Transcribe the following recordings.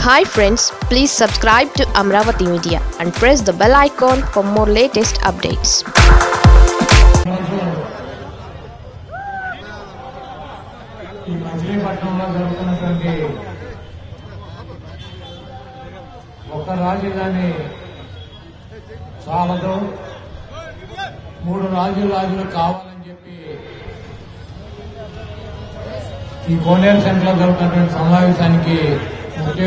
hi friends please subscribe to Amaravati media and press the bell icon for more latest updates ఈ మచిలీపట్నంలో జరుగుతున్నటువంటి ఒక రాజధాని చాలదు మూడు రాజు రాజులు కావాలని చెప్పి ఈ కోనేరు సెంటర్లో జరుగుతున్నటువంటి సమావేశానికి ముఖ్య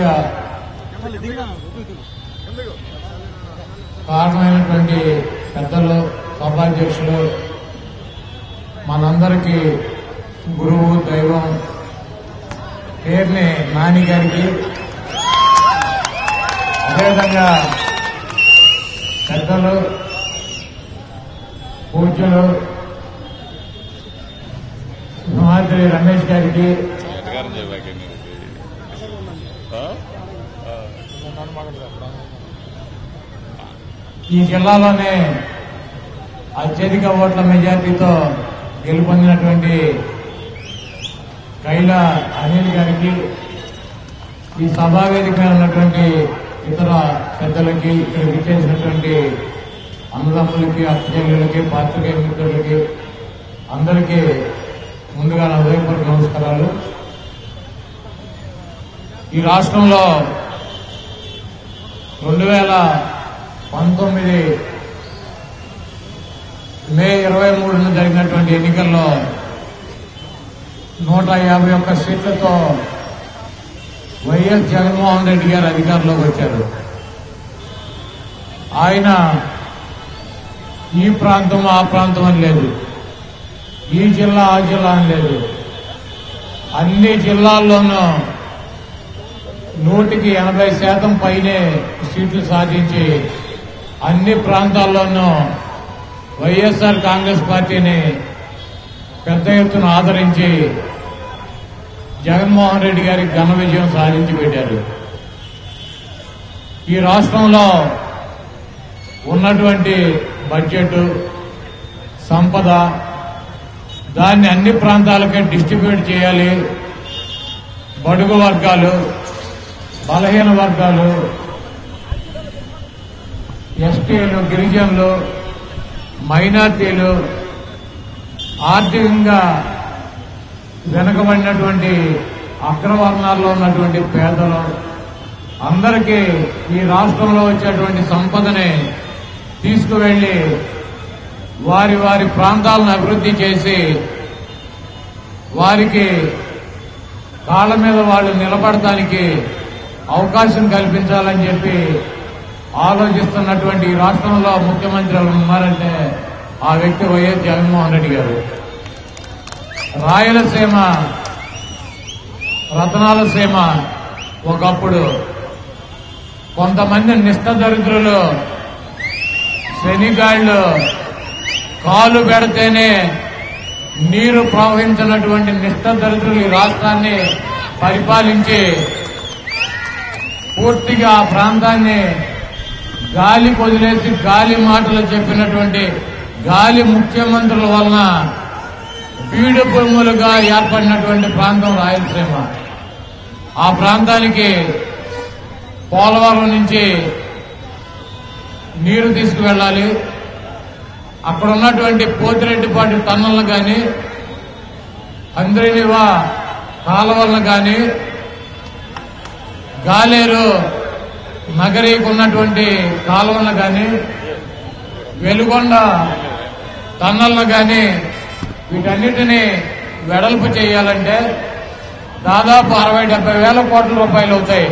కారణమైనటువంటి పెద్దలు సభాధ్యక్షులు మనందరికీ గురువు దైవం పేరుని నాని గారికి అదేవిధంగా పెద్దలు పూజ్యులు సింహాద్రి రమేష్ గారికి ఎటగారం చేయబాక ఈ జిల్లాలోనే అత్యధిక ఓట్ల మెజార్టీతో గెలుపొందినటువంటి కైల అనిల్ గారికి ఈ సభావేదిక మీద ఉన్నటువంటి ఇతర పెద్దలకి ఇక్కడ విచ్చేసినటువంటి అన్నదమ్ములకి అక్కచెల్లెలకి పాత్రికేయ మిత్రులకి అందరికీ ముందుగా నా హృదయపూర్వక నమస్కారాలు ఈ రాష్ట్రంలో రెండు వేల పంతొమ్మిది మే ఇరవై మూడున జరిగినటువంటి ఎన్నికల్లో నూట యాభై ఒక్క సీట్లతో వైఎస్ జగన్మోహన్ రెడ్డి గారు అధికారంలోకి వచ్చారు ఆయన ఈ ప్రాంతం ఆ ప్రాంతం అని లేదు ఈ జిల్లా ఆ జిల్లా అని లేదు అన్ని జిల్లాల్లోనూ నూటికి ఎనభై శాతం పైనే సీట్లు సాధించి అన్ని ప్రాంతాల్లోనూ వైఎస్ఆర్ కాంగ్రెస్ పార్టీని పెద్ద ఎత్తున ఆదరించి జగన్మోహన్ రెడ్డి గారికి ఘన విజయం సాధించి పెట్టారు ఈ రాష్ట్రంలో ఉన్నటువంటి బడ్జెట్ సంపద దాన్ని అన్ని ప్రాంతాలకే డిస్ట్రిబ్యూట్ చేయాలి బడుగు వర్గాలు బలహీన వర్గాలు ఎస్టీలు గిరిజనులు మైనార్టీలు ఆర్థికంగా వెనుకబడినటువంటి అగ్రవర్ణాల్లో ఉన్నటువంటి పేదలు అందరికీ ఈ రాష్ట్రంలో వచ్చేటువంటి సంపదని తీసుకువెళ్లి వారి వారి ప్రాంతాలను అభివృద్ధి చేసి వారికి కాళ్ళ మీద వాళ్ళు నిలబడటానికి అవకాశం కల్పించాలని చెప్పి ఆలోచిస్తున్నటువంటి ఈ రాష్ట్రంలో ముఖ్యమంత్రి ఎవరు ఉన్నారంటే ఆ వ్యక్తి వైఎస్ జగన్మోహన్ రెడ్డి గారు రాయలసీమ రతనాలసీమ ఒకప్పుడు కొంతమంది నిష్ఠ దరిద్రులు శనిగాళ్లు కాలు పెడితేనే నీరు ప్రవహించినటువంటి నిష్ఠ దరిద్రులు ఈ రాష్ట్రాన్ని పరిపాలించి పూర్తిగా ఆ ప్రాంతాన్ని గాలి వదిలేసి గాలి మాటలు చెప్పినటువంటి గాలి ముఖ్యమంత్రుల వలన బీడు భూములుగా ఏర్పడినటువంటి ప్రాంతం రాయలసీమ ఆ ప్రాంతానికి పోలవరం నుంచి నీరు తీసుకువెళ్ళాలి అక్కడ ఉన్నటువంటి పోతిరెడ్డిపాటి టన్నులను కానీ అందరినివా కాలువలను కానీ గాలేరు నగరీకి ఉన్నటువంటి కాలువలను కానీ వెలుగొండ టన్నలను కానీ వీటన్నిటిని వెడల్పు చేయాలంటే దాదాపు అరవై డెబ్బై వేల కోట్ల రూపాయలు అవుతాయి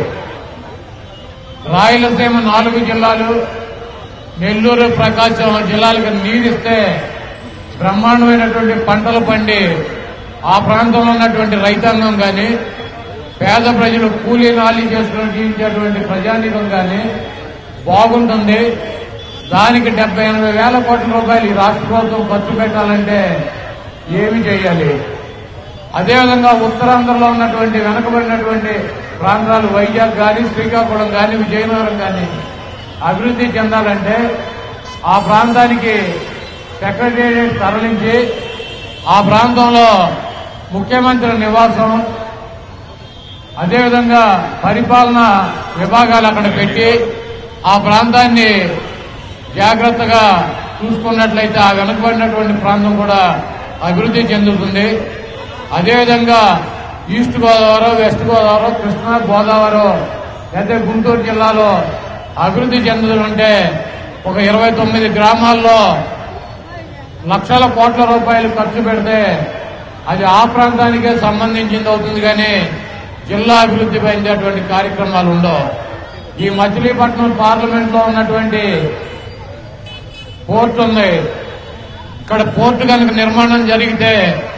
రాయలసీమ నాలుగు జిల్లాలు నెల్లూరు ప్రకాశం జిల్లాలకు నీరిస్తే బ్రహ్మాండమైనటువంటి పంటలు పండి ఆ ప్రాంతంలో ఉన్నటువంటి రైతాంగం కానీ పేద ప్రజలు కూలీ నాలి చేసుకుని జీవించేటువంటి ప్రజానీకం కానీ బాగుంటుంది దానికి డెబ్బై ఎనభై వేల కోట్ల రూపాయలు ఈ రాష్ట్ర ప్రభుత్వం ఖర్చు పెట్టాలంటే ఏమి చేయాలి అదేవిధంగా ఉత్తరాంధ్రలో ఉన్నటువంటి వెనకబడినటువంటి ప్రాంతాలు వైజాగ్ కానీ శ్రీకాకుళం కానీ విజయనగరం కానీ అభివృద్ధి చెందాలంటే ఆ ప్రాంతానికి సెక్రటేరియట్ తరలించి ఆ ప్రాంతంలో ముఖ్యమంత్రి నివాసం అదేవిధంగా పరిపాలన విభాగాలు అక్కడ పెట్టి ఆ ప్రాంతాన్ని జాగ్రత్తగా చూసుకున్నట్లయితే ఆ వెనుకబడినటువంటి ప్రాంతం కూడా అభివృద్ధి చెందుతుంది అదేవిధంగా ఈస్ట్ గోదావరి వెస్ట్ గోదావరి కృష్ణా గోదావరి అయితే గుంటూరు జిల్లాలో అభివృద్ధి చెందుతుంటే ఒక ఇరవై తొమ్మిది గ్రామాల్లో లక్షల కోట్ల రూపాయలు ఖర్చు పెడితే అది ఆ ప్రాంతానికే సంబంధించింది అవుతుంది కానీ జిల్లా అభివృద్ధి పైనటువంటి కార్యక్రమాలు ఉండవు ఈ మచిలీపట్నం పార్లమెంట్ లో ఉన్నటువంటి పోర్ట్ ఉంది ఇక్కడ పోర్టు కనుక నిర్మాణం జరిగితే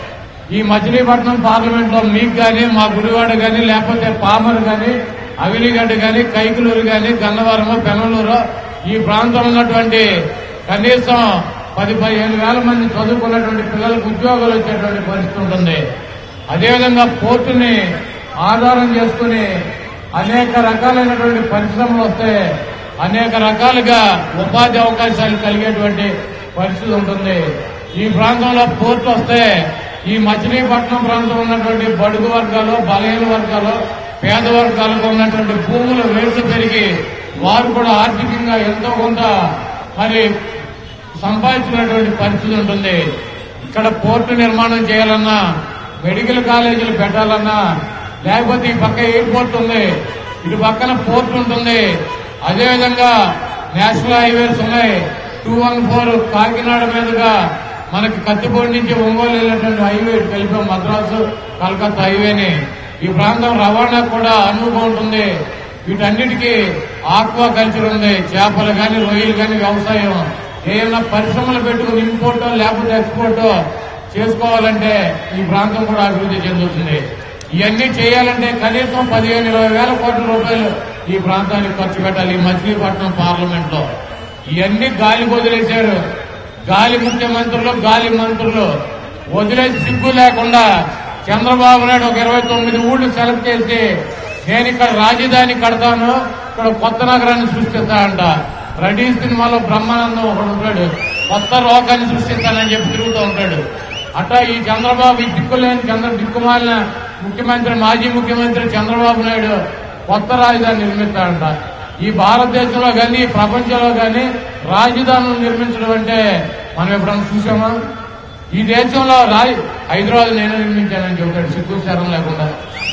ఈ మచిలీపట్నం పార్లమెంట్ లో మీకు గాని మా గుడివాడ గాని లేకపోతే పామరు గాని అవిలిగడ్డ గాని కైకులూరు గాని గన్నవరము పెనలూరు ఈ ప్రాంతంలో ఉన్నటువంటి కనీసం పది పదిహేను వేల మంది చదువుకున్నటువంటి పిల్లలకు ఉద్యోగాలు వచ్చేటువంటి పరిస్థితి ఉంటుంది అదేవిధంగా పోర్టుని ఆధారం చేసుకుని అనేక రకాలైనటువంటి పరిశ్రమలు వస్తే అనేక రకాలుగా ఉపాధి అవకాశాలు కలిగేటువంటి పరిస్థితి ఉంటుంది ఈ ప్రాంతంలో పోర్టు వస్తే ఈ మచిలీపట్నం ప్రాంతంలో ఉన్నటువంటి బడుగు వర్గాలు బలహీన వర్గాలు పేద వర్గాలకు ఉన్నటువంటి భూముల రేట్లు పెరిగి వారు కూడా ఆర్థికంగా ఎంతో కొంత మరి సంపాదించినటువంటి పరిస్థితి ఉంటుంది ఇక్కడ పోర్టు నిర్మాణం చేయాలన్నా మెడికల్ కాలేజీలు పెట్టాలన్నా లేకపోతే ఈ పక్క ఎయిర్పోర్ట్ ఉంది ఇటు పక్కన పోర్ట్ ఉంటుంది అదేవిధంగా నేషనల్ హైవేస్ ఉన్నాయి టూ వన్ ఫోర్ కాకినాడ మీదుగా మనకి కత్తిపూడి నుంచి ఒంగోలు వెళ్ళేటువంటి హైవే ఇటు కలిపాం మద్రాసు కలకత్తా హైవేని ఈ ప్రాంతం రవాణా కూడా అనువుగా ఉంటుంది వీటన్నిటికీ ఆక్వా కల్చర్ ఉంది చేపలు కానీ రొయ్యలు కానీ వ్యవసాయం ఏమైనా పరిశ్రమలు పెట్టుకుని ఇంపోర్టో లేకపోతే ఎక్స్పోర్టో చేసుకోవాలంటే ఈ ప్రాంతం కూడా అభివృద్ధి చెందుతుంది ఇవన్నీ చేయాలంటే కనీసం పదిహేను ఇరవై వేల కోట్ల రూపాయలు ఈ ప్రాంతానికి ఖర్చు పెట్టాలి ఈ మచిలీపట్నం పార్లమెంట్ లో ఇవన్నీ గాలి వదిలేశారు గాలి ముఖ్యమంత్రులు గాలి మంత్రులు వదిలేసి సిగ్గు లేకుండా చంద్రబాబు నాయుడు ఒక ఇరవై తొమ్మిది ఊళ్ళు సెలెక్ట్ చేసి నేను ఇక్కడ రాజధాని కడతాను ఇక్కడ కొత్త నగరాన్ని సృష్టిస్తా అంట రెడీ సినిమాలో బ్రహ్మానందం ఒకడు ఉంటాడు కొత్త లోకాన్ని సృష్టిస్తానని చెప్పి తిరుగుతూ ఉంటాడు అట్లా ఈ చంద్రబాబు ఈ దిక్కులేని చంద్ర దిక్కుమాలిన ముఖ్యమంత్రి మాజీ ముఖ్యమంత్రి చంద్రబాబు నాయుడు కొత్త రాజధాని నిర్మిస్తాడంట ఈ భారతదేశంలో కానీ ఈ ప్రపంచంలో కానీ రాజధానులు నిర్మించడం అంటే మనం ఎప్పుడైనా చూసామా ఈ దేశంలో రాజ హైదరాబాద్ నేను నిర్మించానని చెబుతాడు సిగ్గు శరం లేకుండా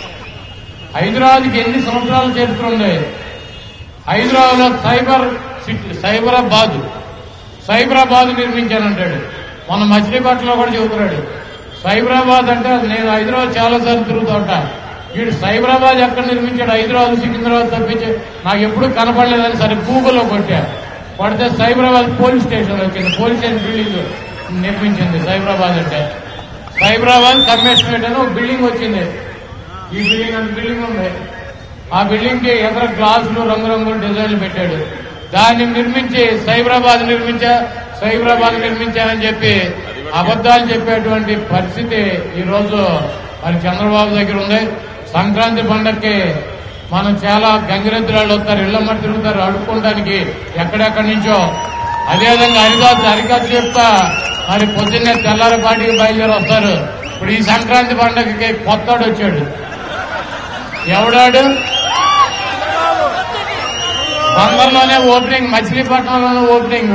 హైదరాబాద్కి ఎన్ని సంవత్సరాల చరిత్ర ఉంది హైదరాబాద్ లో సైబర్ సిటీ సైబరాబాద్ సైబరాబాద్ నిర్మించానంటాడు మన మచిలీపట్నంలో కూడా చెబుతున్నాడు సైబరాబాద్ అంటే నేను హైదరాబాద్ చాలా సార్లు తిరుగుతూ ఉంటా వీడు సైబరాబాద్ ఎక్కడ నిర్మించాడు హైదరాబాద్ సికింద్రాబాద్ తప్పించి నాకు ఎప్పుడు కనపడలేదని సరే గూగుల్లో కొట్టా కొడితే సైబరాబాద్ పోలీస్ స్టేషన్ వచ్చింది పోలీస్ స్టేషన్ బిల్డింగ్ నిర్మించింది సైబరాబాద్ అంటే సైబరాబాద్ కమిషనరేట్ అని ఒక బిల్డింగ్ వచ్చింది ఈ బిల్డింగ్ అంత బిల్డింగ్ ఉంది ఆ బిల్డింగ్ కి ఎదురు గ్లాసులు రంగురంగుల డిజైన్లు పెట్టాడు దాన్ని నిర్మించి సైబరాబాద్ నిర్మించా సైబరాబాద్ నిర్మించానని చెప్పి అబద్దాలు చెప్పేటువంటి పరిస్థితి ఈ రోజు మరి చంద్రబాబు దగ్గర ఉంది సంక్రాంతి పండగకి మనం చాలా గంగిరెద్దులాళ్ళు వస్తారు ఇళ్లమ్మ తిరుగుతారు అడుక్కోవడానికి ఎక్కడెక్కడి నుంచో అదేవిధంగా హరిదాస్ హరికాసు చెప్తా మరి పొద్దున్నే తెల్లారిపాటికి బయలుదేరి వస్తారు ఇప్పుడు ఈ సంక్రాంతి పండగకి కొత్తడు వచ్చాడు ఎవడాడు బందర్లోనే ఓపెనింగ్ మచిలీపట్నంలోనే ఓపెనింగ్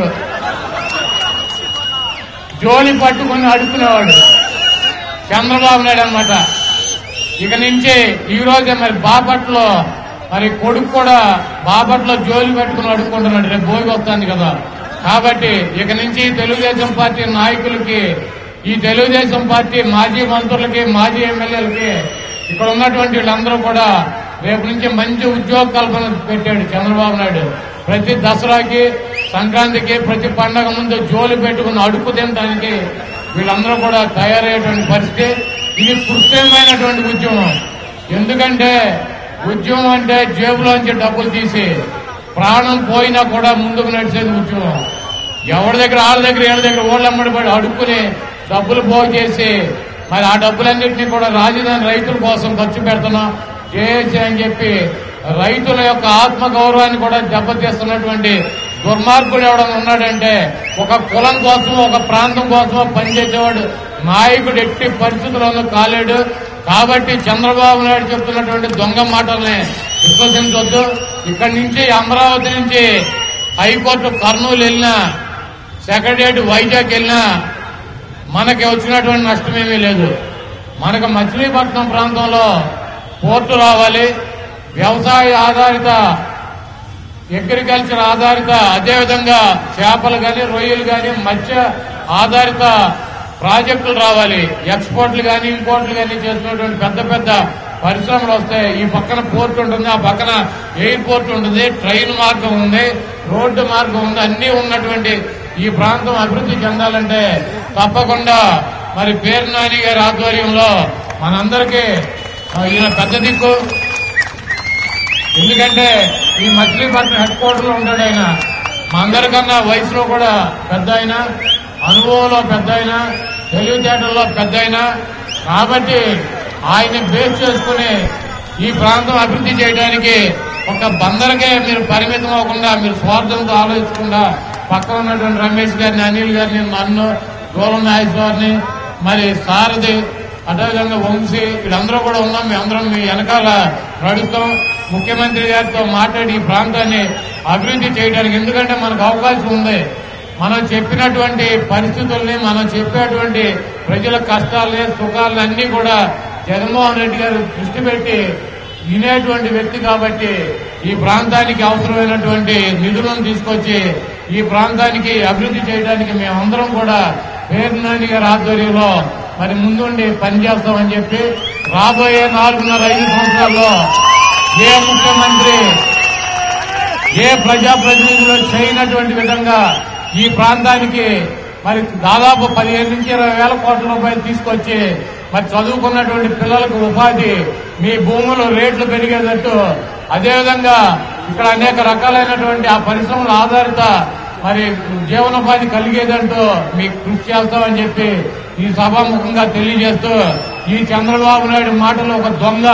జోలి పట్టుకుని అడుక్కునేవాడు చంద్రబాబు నాయుడు అనమాట ఇక నుంచి ఈ రోజే మరి బాపట్లో మరి కొడుకు కూడా బాపట్లో జోలి పెట్టుకుని అడుక్కుంటున్నాడు రేపు భోగి వస్తుంది కదా కాబట్టి ఇక నుంచి తెలుగుదేశం పార్టీ నాయకులకి ఈ తెలుగుదేశం పార్టీ మాజీ మంత్రులకి మాజీ ఎమ్మెల్యేలకి ఇక్కడ ఉన్నటువంటి వీళ్ళందరూ కూడా రేపు నుంచి మంచి ఉద్యోగ కల్పన పెట్టాడు చంద్రబాబు నాయుడు ప్రతి దసరాకి సంక్రాంతికి ప్రతి పండగ ముందు జోలు పెట్టుకుని అడుపు తినడానికి వీళ్ళందరూ కూడా తయారయ్యేటువంటి పరిస్థితి ఇది కృత్రిమైనటువంటి ఉద్యమం ఎందుకంటే ఉద్యమం అంటే జేబులోంచి డబ్బులు తీసి ప్రాణం పోయినా కూడా ముందుకు నడిచేది ఉద్యమం ఎవరి దగ్గర వాళ్ళ దగ్గర ఏళ్ళ దగ్గర ఓళ్ళమ్మడి పడి అడుక్కుని డబ్బులు పోగు చేసి మరి ఆ డబ్బులన్నింటినీ కూడా రాజధాని రైతుల కోసం ఖర్చు పెడుతున్నాం చేయొచ్చు అని చెప్పి రైతుల యొక్క ఆత్మ గౌరవాన్ని కూడా దెబ్బతీస్తున్నటువంటి దుర్మార్గుడు ఎవడన్నా ఉన్నాడంటే ఒక కులం కోసం ఒక ప్రాంతం కోసం పనిచేసేవాడు నాయకుడు ఎట్టి పరిస్థితుల్లోనూ కాలేడు కాబట్టి చంద్రబాబు నాయుడు చెప్తున్నటువంటి దొంగ మాటల్ని విశ్వసించవద్దు ఇక్కడి నుంచి అమరావతి నుంచి హైకోర్టు కర్నూలు వెళ్ళినా సెక్రటరియట్ వైజాగ్ వెళ్ళినా మనకి వచ్చినటువంటి నష్టమేమీ లేదు మనకు మచిలీపట్నం ప్రాంతంలో పోర్టు రావాలి వ్యవసాయ ఆధారిత అగ్రికల్చర్ ఆధారిత అదేవిధంగా చేపలు కానీ రొయ్యలు కానీ మత్స్య ఆధారిత ప్రాజెక్టులు రావాలి ఎక్స్పోర్ట్లు కానీ ఇంపోర్ట్లు కానీ చేస్తున్నటువంటి పెద్ద పెద్ద పరిశ్రమలు వస్తాయి ఈ పక్కన పోర్ట్ ఉంటుంది ఆ పక్కన ఎయిర్పోర్ట్ ఉంటుంది ట్రైన్ మార్గం ఉంది రోడ్డు మార్గం ఉంది అన్ని ఉన్నటువంటి ఈ ప్రాంతం అభివృద్ధి చెందాలంటే తప్పకుండా మరి పేరు నాని గారి ఆధ్వర్యంలో మనందరికీ ఆ, ఈయన పెద్ద దిక్కు ఎందుకంటే ఈ మచిలీపట్నం హెడ్ క్వార్టర్ లో ఉంటాడు ఆయన మా అందరికన్నా వయసులో కూడా పెద్ద ఆయన అనుభవంలో పెద్ద ఆయన తెలివితేటల్లో పెద్ద ఆయన కాబట్టి ఆయన బేస్ చేసుకుని ఈ ప్రాంతం అభివృద్ధి చేయడానికి ఒక బందరకే మీరు పరిమితం అవ్వకుండా మీరు స్వార్థంతో ఆలోచించకుండా పక్కన ఉన్నటువంటి రమేష్ గారిని అనిల్ గారిని నన్ను గోలం నాగేశ్వరిని మరి సారథి అదేవిధంగా వంశీ వీళ్ళందరూ కూడా ఉన్నాం మేమందరం మీ వెనకాల నడుస్తాం ముఖ్యమంత్రి గారితో మాట్లాడి ఈ ప్రాంతాన్ని అభివృద్ధి చేయడానికి ఎందుకంటే మనకు అవకాశం ఉంది మనం చెప్పినటువంటి పరిస్థితుల్ని మనం చెప్పేటువంటి ప్రజల కష్టాలని సుఖాలని అన్ని కూడా జగన్మోహన్ రెడ్డి గారు దృష్టి పెట్టి వినేటువంటి వ్యక్తి కాబట్టి ఈ ప్రాంతానికి అవసరమైనటువంటి నిధులను తీసుకొచ్చి ఈ ప్రాంతానికి అభివృద్ధి చేయడానికి మేమందరం కూడా పేర్నాని గారి ఆధ్వర్యంలో మరి ముందుండి పనిచేస్తామని చెప్పి రాబోయే నాలుగున్నర ఐదు సంవత్సరాల్లో ఏ ముఖ్యమంత్రి ఏ ప్రజాప్రతినిధులు చేయనటువంటి విధంగా ఈ ప్రాంతానికి మరి దాదాపు పదిహేను నుంచి ఇరవై వేల కోట్ల రూపాయలు తీసుకొచ్చి మరి చదువుకున్నటువంటి పిల్లలకు ఉపాధి మీ భూములు రేట్లు పెరిగేటట్టు అదేవిధంగా ఇక్కడ అనేక రకాలైనటువంటి ఆ పరిశ్రమల ఆధారిత మరి జీవనోపాధి కలిగేదంటూ మీకు కృషి చేస్తామని చెప్పి ఈ సభాముఖంగా తెలియజేస్తూ ఈ చంద్రబాబు నాయుడు మాటలు ఒక దొంగ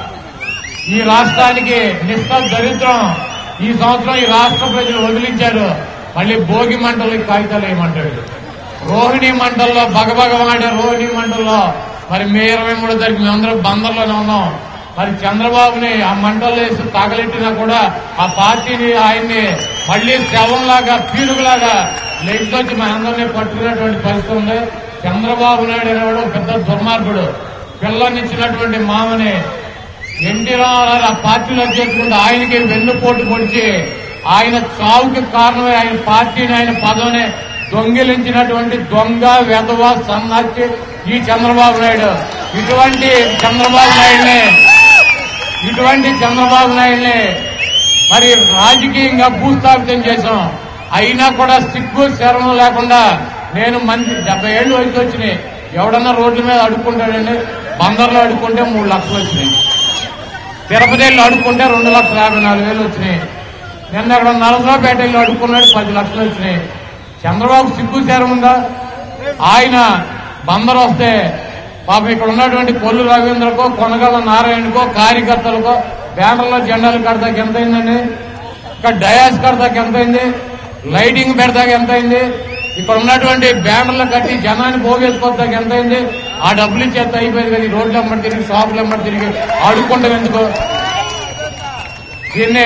ఈ రాష్ట్రానికి నిష్ఠ దరిద్రం ఈ సంవత్సరం ఈ రాష్ట్ర ప్రజలు వదిలించారు మళ్ళీ భోగి మంటలు ఈ కాగితాలు వేయమంటాడు రోహిణి మంటల్లో బగబగవాడే రోహిణి మంటల్లో మరి మే ఇరవై మూడో తారీఖు మేమందరం బందర్లోనే ఉన్నాం మరి చంద్రబాబుని ఆ మంటల్లో వేసి తగలెట్టినా కూడా ఆ పార్టీని ఆయన్ని మళ్ళీ శవంలాగా పీనుగులాగా లెగ్కొచ్చి మనందరినీ పట్టుకున్నటువంటి పరిస్థితి ఉంది చంద్రబాబు నాయుడు అనేవాడు పెద్ద దుర్మార్గుడు పిల్లనిచ్చినటువంటి మామని ఎన్టీ రామారావు ఆ పార్టీలో చేర్చుకుంటే ఆయనకి వెన్నుపోటు పొడిచి ఆయన చావుకి కారణమై ఆయన పార్టీని ఆయన పదవిని దొంగిలించినటువంటి దొంగ వెధవ సన్నాసి ఈ చంద్రబాబు నాయుడు ఇటువంటి చంద్రబాబు నాయుడిని ఇటువంటి చంద్రబాబు నాయుడిని మరి రాజకీయంగా భూస్థాపితం చేశాం అయినా కూడా సిగ్గు శరణం లేకుండా నేను మంచి డెబ్బై ఏళ్ళు వయసు వచ్చినాయి ఎవడన్నా రోడ్ల మీద అడుక్కుంటాడండి బందర్లో అడుక్కుంటే మూడు లక్షలు వచ్చినాయి తిరుపతి వెళ్ళి అడుక్కుంటే రెండు లక్షల యాభై నాలుగు వేలు వచ్చినాయి నిన్న అక్కడ నరసరావుపేట వెళ్ళి అడుక్కున్నాడు పది లక్షలు వచ్చినాయి చంద్రబాబు సిగ్గు శరం ఉందా ఆయన బందరు వస్తే పాపం ఇక్కడ ఉన్నటువంటి కొల్లు రవీంద్రకో కొనగల నారాయణకో కార్యకర్తలకో బ్యానర్లో జెండాలు కడతాకి ఎంత అయిందండి ఇక్కడ డయాస్ కడతాకి ఎంత అయింది లైటింగ్ పెడతాకి ఎంత అయింది ఇక్కడ ఉన్నటువంటి బ్యానర్లు కట్టి జనాన్ని పోగేసుకోవడానికి ఎంత అయింది ఆ డబ్బులు ఇచ్చేస్తే అయిపోయింది కదా ఈ రోడ్లు అమ్మడి తిరిగి షాపులు అమ్మడి తిరిగి అడుక్కుంటాం ఎందుకు దీన్ని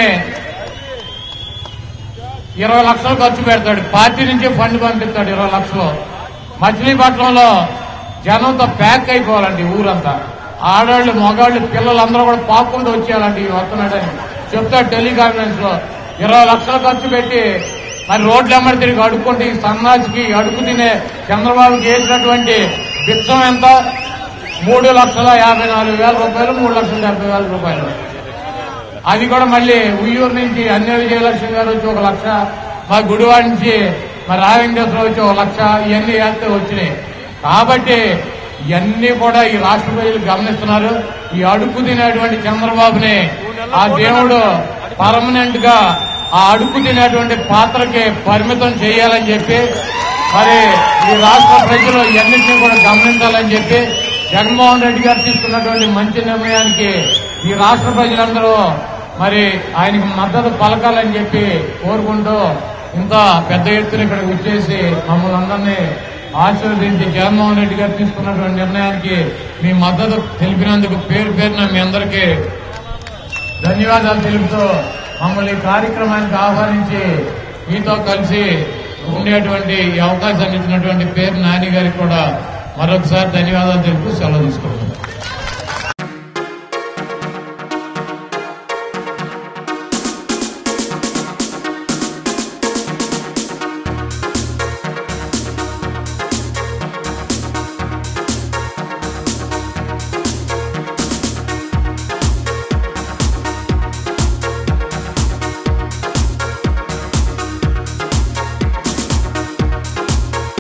ఇరవై లక్షలు ఖర్చు పెడతాడు పార్టీ నుంచి ఫండ్ పంపిస్తాడు ఇరవై లక్షలు మచిలీపట్నంలో జనంతో ప్యాక్ అయిపోవాలండి ఊరంతా ఆడవాళ్ళు మగవాళ్ళు పిల్లలందరూ కూడా పాక్కుంటూ వచ్చేయాలండి ఈ వస్తున్నాడని చెప్తాడు టెలికాన్ఫరెన్స్ లో ఇరవై లక్షలు ఖర్చు పెట్టి మరి రోడ్లు ఎమ్మడి తిరిగి అడుక్కుంటే ఈ సన్నాసికి అడుగు తినే చంద్రబాబుకి వేసినటువంటి బిచ్చం ఎంత మూడు లక్షల యాభై నాలుగు వేల రూపాయలు మూడు లక్షల డెబ్బై వేల రూపాయలు అది కూడా మళ్ళీ ఉయ్యూరు నుంచి అన్య విజయలక్ష్మి గారు వచ్చి ఒక లక్ష మా గుడివాడ నుంచి మరి రావేంకటేశ్వర వచ్చి ఒక లక్ష ఇవన్నీ వేస్తే వచ్చినాయి కాబట్టి ఇవన్నీ కూడా ఈ రాష్ట్ర ప్రజలు గమనిస్తున్నారు ఈ అడుగు తినేటువంటి చంద్రబాబుని ఆ దేవుడు పర్మనెంట్ గా ఆ అడుగు తినేటువంటి పాత్రకి పరిమితం చేయాలని చెప్పి మరి ఈ రాష్ట్ర ప్రజలు ఇవన్నింటినీ కూడా గమనించాలని చెప్పి జగన్మోహన్ రెడ్డి గారు తీసుకున్నటువంటి మంచి నిర్ణయానికి ఈ రాష్ట్ర ప్రజలందరూ మరి ఆయనకు మద్దతు పలకాలని చెప్పి కోరుకుంటూ ఇంత పెద్ద ఎత్తున ఇక్కడ విచ్చేసి మమ్మల్ని అందరినీ ఆశీర్వదించి జగన్మోహన్ రెడ్డి గారు తీసుకున్నటువంటి నిర్ణయానికి మీ మద్దతు తెలిపినందుకు పేరు పేరున మీ అందరికీ ధన్యవాదాలు తెలుపుతూ మమ్మల్ని ఈ కార్యక్రమానికి ఆహ్వానించి మీతో కలిసి ఉండేటువంటి ఈ అవకాశాన్ని ఇచ్చినటువంటి పేరు నాని గారికి కూడా మరొకసారి ధన్యవాదాలు తెలుపుతూ సెలవు తీసుకుంటున్నాను